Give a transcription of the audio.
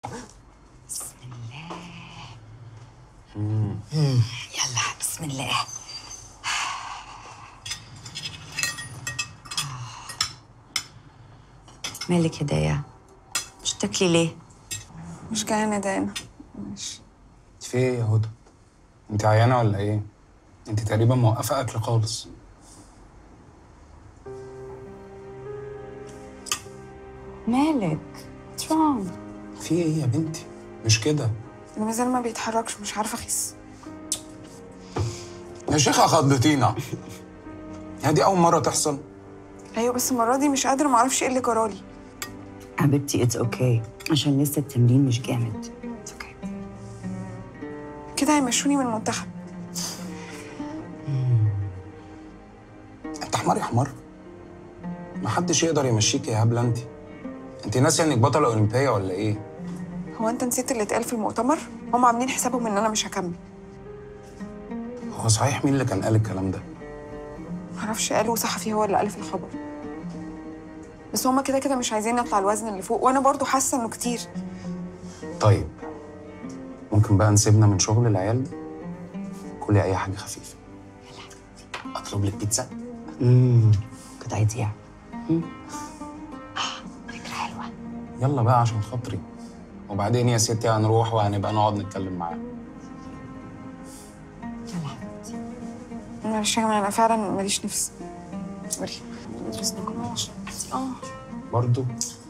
بسم الله يلا بسم الله مالك يا دايا مش تاكلي ليه؟ مش جعانة دايما ماشي في ايه يا هدى انت عيانه ولا ايه انت تقريبا موقفه اكل خالص مالك؟ What's wrong؟ في ايه يا بنتي مش كده الميزان ما بيتحركش مش عارفة أخس يا شيخه خضتينا هي دي اول مره تحصل أيوة بس المرة دي مش قادرة معرفش إيه اللي جرالي حبيبتي اتس اوكي عشان لسه التمرين مش جامد اتس اوكي كده هيمشوني من المنتخب انت حمار يا حمار محدش يقدر يمشيك يا هبله انت انت ناسيه انك بطله اولمبيه ولا ايه هو أنت نسيت اللي اتقال في المؤتمر؟ هم عاملين حسابهم إن أنا مش هكمل هو صحيح مين اللي كان قال الكلام ده معرفش قالوا صحفي هو اللي ألف الخبر بس هما كده كده مش عايزين نطلع الوزن اللي فوق وأنا برضو حاسة إنه كتير طيب ممكن بقى نسيبنا من شغل العيال ده كلي اي حاجه خفيفه اطلب لك بيتزا امم كنت عايزيها فكرة حلوة يلا بقى عشان خاطري وبعدين يا ستي هنروح وهنبقى نقعد نتكلم معاه يلا حبيبتي معلش يا جماعة أنا فعلا ماليش نفس سوري بس نكون اه برضو